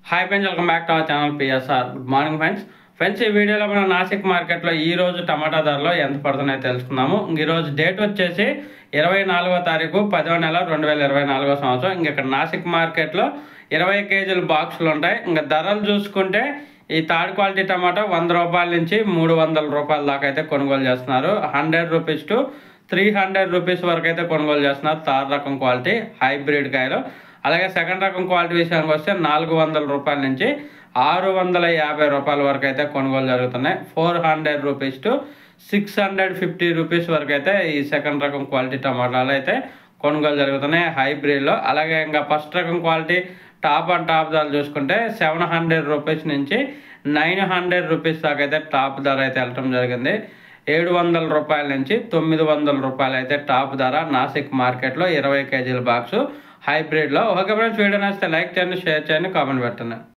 hi friends welcome back to our channel PSR good morning friends friends ఈ వీడియోలో మనం నాసిక్ మార్కెట్లో ఈ రోజు టమాటా ధరలు ఎంత పడుతున్నాయో తెలుసుకుందాము ఇంక ఈ రోజు డేట్ వచ్చేసి ఇరవై నాలుగో తారీఖు పదో నెల రెండు వేల ఇరవై నాలుగో సంవత్సరం ఇంక ఇక్కడ నాసిక్ మార్కెట్లో ఇరవై కేజీల బాక్సులు ఉంటాయి ఇంకా ధరలు చూసుకుంటే ఈ థర్డ్ క్వాలిటీ టమాటా వంద రూపాయల నుంచి మూడు వందల రూపాయల దాకా అయితే కొనుగోలు చేస్తున్నారు hundred rupees to three hundred rupees వరకు అయితే కొనుగోలు చేస్తున్నారు థర్డ్ రకం క్వాలిటీ హైబ్రిడ్ కాయలు అలాగే సెకండ్ రకం క్వాలిటీ విషయానికి వస్తే నాలుగు వందల రూపాయల నుంచి ఆరు వందల యాభై రూపాయల వరకు అయితే కొనుగోలు జరుగుతున్నాయి four hundred rupees to six hundred fifty rupees వరకు అయితే ఈ సెకండ్ రకం క్వాలిటీ టమాటాలు అయితే కొనుగోలు జరుగుతున్నాయి హైబ్రిడ్లో అలాగే ఇంకా ఫస్ట్ రకం క్వాలిటీ టాప్ అండ్ టాప్ ధరలు చూసుకుంటే సెవెన్ హండ్రెడ్ రూపీస్ నుంచి నైన్ హండ్రెడ్ రూపీస్ దాకా అయితే టాప్ ధర అయితే వెళ్ళటం జరిగింది ఏడు వందల రూపాయల నుంచి తొమ్మిది వందల రూపాయలు అయితే టాప్ ధర నాసిక్ మార్కెట్లో ఇరవై కేజీల బాక్సు హైబ్రిడ్లో ఓకే ఫ్రెండ్స్ వీడియో నచ్చితే లైక్ చేయండి షేర్ చేయండి కామెంట్ పెట్టండి